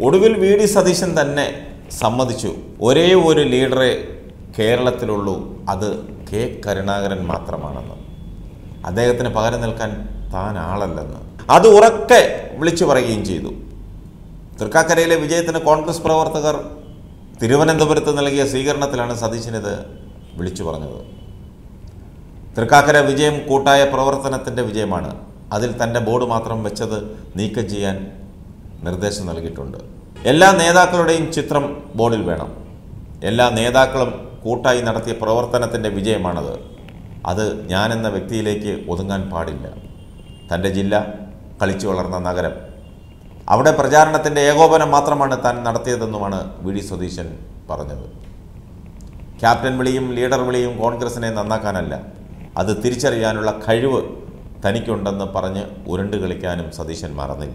ഒടുവിൽ V D Satheesan തന്നെ സമ്മതിച്ചു ഒരേ ഒരു ലീഡറെ കേരളത്തിലുള്ളൂ അത് കെ കരുണാകരൻ മാത്രമാണെന്ന് അദ്ദേഹത്തിന് പകരം നിൽക്കാൻ താൻ ആളല്ലെന്ന് അത് ഉറക്കെ വിളിച്ചു പറയുകയും ചെയ്തു തൃക്കാക്കരയിലെ വിജയത്തിന് കോൺഗ്രസ് പ്രവർത്തകർ തിരുവനന്തപുരത്ത് നൽകിയ സ്വീകരണത്തിലാണ് സതീശനിത് വിളിച്ചു പറഞ്ഞത് തൃക്കാക്കര വിജയം കൂട്ടായ പ്രവർത്തനത്തിൻ്റെ വിജയമാണ് അതിൽ തൻ്റെ ബോർഡ് മാത്രം വെച്ചത് നീക്കം ചെയ്യാൻ നിർദ്ദേശം നൽകിയിട്ടുണ്ട് എല്ലാ നേതാക്കളുടെയും ചിത്രം ബോർഡിൽ വേണം എല്ലാ നേതാക്കളും കൂട്ടായി നടത്തിയ പ്രവർത്തനത്തിൻ്റെ വിജയമാണത് അത് ഞാനെന്ന വ്യക്തിയിലേക്ക് ഒതുങ്ങാൻ പാടില്ല തൻ്റെ ജില്ല കളിച്ചു വളർന്ന നഗരം അവിടെ പ്രചാരണത്തിൻ്റെ ഏകോപനം മാത്രമാണ് താൻ നടത്തിയതെന്നുമാണ് വി ഡി സതീശൻ പറഞ്ഞത് ക്യാപ്റ്റൻ വിളിയും ലീഡർ വിളിയും കോൺഗ്രസിനെ നന്നാക്കാനല്ല അത് തിരിച്ചറിയാനുള്ള കഴിവ് തനിക്കുണ്ടെന്ന് പറഞ്ഞ് ഉരുണ്ട് കളിക്കാനും സതീശൻ മറന്നില്ല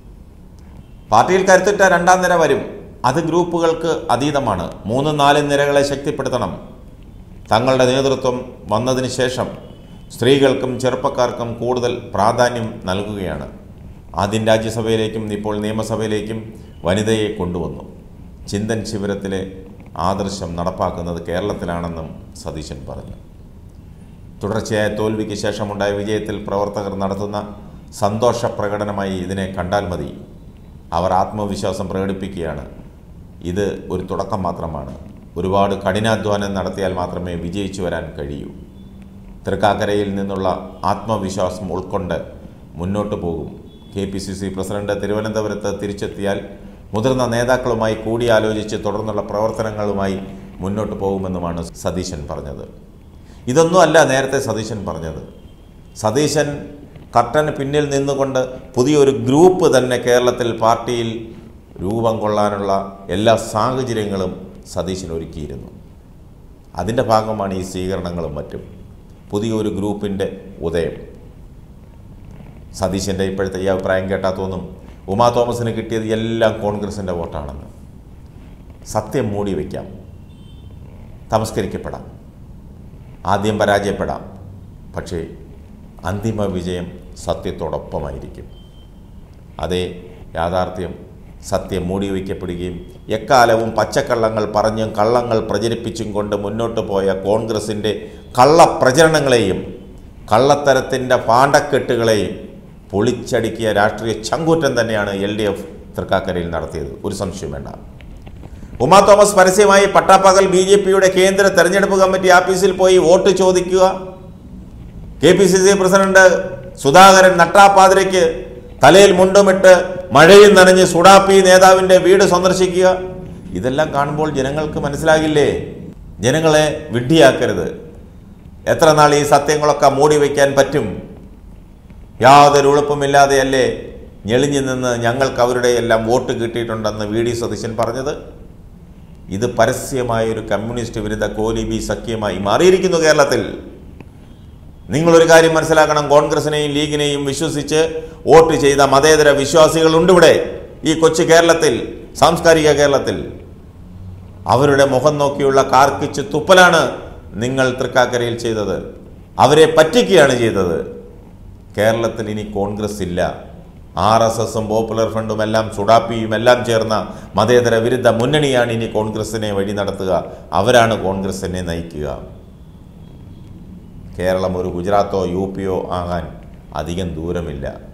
പാർട്ടിയിൽ കരുത്തുറ്റ രണ്ടാം നിര വരും അത് ഗ്രൂപ്പുകൾക്ക് അതീതമാണ് മൂന്നും നാലും നിരകളെ ശക്തിപ്പെടുത്തണം തങ്ങളുടെ നേതൃത്വം വന്നതിന് ശേഷം സ്ത്രീകൾക്കും ചെറുപ്പക്കാർക്കും കൂടുതൽ പ്രാധാന്യം നൽകുകയാണ് ആദ്യം രാജ്യസഭയിലേക്കും ഇപ്പോൾ നിയമസഭയിലേക്കും വനിതയെ കൊണ്ടുവന്നു ചിന്തൻ ശിബിരത്തിലെ ആദർശം നടപ്പാക്കുന്നത് കേരളത്തിലാണെന്നും സതീശൻ പറഞ്ഞു തുടർച്ചയായ തോൽവിക്ക് ശേഷമുണ്ടായ വിജയത്തിൽ പ്രവർത്തകർ നടത്തുന്ന സന്തോഷ പ്രകടനമായി ഇതിനെ കണ്ടാൽ മതി അവർ ആത്മവിശ്വാസം പ്രകടിപ്പിക്കുകയാണ് ഇത് ഒരു തുടക്കം മാത്രമാണ് ഒരുപാട് കഠിനാധ്വാനം നടത്തിയാൽ മാത്രമേ വിജയിച്ചു വരാൻ കഴിയൂ തൃക്കാക്കരയിൽ നിന്നുള്ള ആത്മവിശ്വാസം ഉൾക്കൊണ്ട് മുന്നോട്ട് പോകും K P C C president തിരുവനന്തപുരത്ത് തിരിച്ചെത്തിയാൽ മുതിർന്ന നേതാക്കളുമായി കൂടിയാലോചിച്ച് തുടർന്നുള്ള പ്രവർത്തനങ്ങളുമായി മുന്നോട്ട് പോകുമെന്നുമാണ് സതീശൻ പറഞ്ഞത് ഇതൊന്നും അല്ല നേരത്തെ സതീശൻ പറഞ്ഞത് സതീശൻ കർട്ടന് പിന്നിൽ നിന്നുകൊണ്ട് പുതിയൊരു ഗ്രൂപ്പ് തന്നെ കേരളത്തിൽ പാർട്ടിയിൽ രൂപം കൊള്ളാനുള്ള എല്ലാ സാഹചര്യങ്ങളും സതീശൻ ഒരുക്കിയിരുന്നു അതിൻ്റെ ഭാഗമാണ് ഈ സ്വീകരണങ്ങളും മറ്റും പുതിയൊരു ഗ്രൂപ്പിൻ്റെ ഉദയം സതീശൻ്റെ ഇപ്പോഴത്തെ ഈ അഭിപ്രായം കേട്ടാൽ തോന്നും ഉമാ തോമസിന് കിട്ടിയത് എല്ലാം കോൺഗ്രസിൻ്റെ വോട്ടാണെന്ന് സത്യം മൂടി വയ്ക്കാം തമസ്കരിക്കപ്പെടാം ആദ്യം പരാജയപ്പെടാം പക്ഷേ അന്തിമ വിജയം സത്യത്തോടൊപ്പമായിരിക്കും അതേ യാഥാർത്ഥ്യം സത്യം മൂടി വയ്ക്കപ്പെടുകയും എക്കാലവും പച്ചക്കള്ളങ്ങൾ പറഞ്ഞും കള്ളങ്ങൾ പ്രചരിപ്പിച്ചും കൊണ്ട് മുന്നോട്ട് പോയ കോൺഗ്രസിൻ്റെ കള്ളപ്രചരണങ്ങളെയും കള്ളത്തരത്തിൻ്റെ പാണ്ടക്കെട്ടുകളെയും പൊളിച്ചടുക്കിയ രാഷ്ട്രീയ ചങ്കൂറ്റം തന്നെയാണ് എൽ ഡി എഫ് തൃക്കാക്കരയിൽ നടത്തിയത് ഒരു സംശയം വേണ്ട ഉമാ തോമസ് പരസ്യമായി പട്ടാപ്പകൽ ബി ജെ പിയുടെ കേന്ദ്ര തെരഞ്ഞെടുപ്പ് കമ്മിറ്റി ആഫീസിൽ പോയി വോട്ട് ചോദിക്കുക K P C C president Sudhakaran നട്ടാപ്പാതിരയ്ക്ക് തലയിൽ മുണ്ടുമിട്ട് മഴയിൽ നനഞ്ഞ് സുഡാപ്പി നേതാവിൻ്റെ വീട് സന്ദർശിക്കുക ഇതെല്ലാം കാണുമ്പോൾ ജനങ്ങൾക്ക് മനസ്സിലാകില്ലേ ജനങ്ങളെ വിഡ്ഢിയാക്കരുത് എത്ര നാൾ ഈ സത്യങ്ങളൊക്കെ മൂടി വയ്ക്കാൻ പറ്റും യാതൊരു ഉളുപ്പുമില്ലാതെയല്ലേ ഞെളിഞ്ഞു നിന്ന് ഞങ്ങൾക്ക് അവരുടെ എല്ലാം വോട്ട് കിട്ടിയിട്ടുണ്ടെന്ന് വി ഡി സതീശൻ പറഞ്ഞത് ഇത് പരസ്യമായൊരു കമ്മ്യൂണിസ്റ്റ് വിരുദ്ധ കോലിബി സഖ്യമായി മാറിയിരിക്കുന്നു കേരളത്തിൽ നിങ്ങളൊരു കാര്യം മനസ്സിലാക്കണം കോൺഗ്രസിനെയും ലീഗിനെയും വിശ്വസിച്ച് വോട്ട് ചെയ്ത മതേതര വിശ്വാസികളുണ്ട് ഇവിടെ ഈ കൊച്ചു കേരളത്തിൽ സാംസ്കാരിക കേരളത്തിൽ അവരുടെ മുഖം നോക്കിയുള്ള കാർക്കിച്ച് തുപ്പലാണ് നിങ്ങൾ തൃക്കാക്കരയിൽ ചെയ്തത് അവരെ പറ്റിക്കുകയാണ് ചെയ്തത് കേരളത്തിൽ ഇനി കോൺഗ്രസ് ഇല്ല ആർ എസ് എസും പോപ്പുലർ ഫ്രണ്ടും എല്ലാം സുഡാപ്പിയും എല്ലാം ചേർന്ന മതേതര വിരുദ്ധ മുന്നണിയാണ് ഇനി കോൺഗ്രസിനെ വഴി നടത്തുക അവരാണ് കോൺഗ്രസിനെ നയിക്കുക കേരളം ഒരു ഗുജറാത്തോ യു പിയോ ആകാൻ അധികം ദൂരമില്ല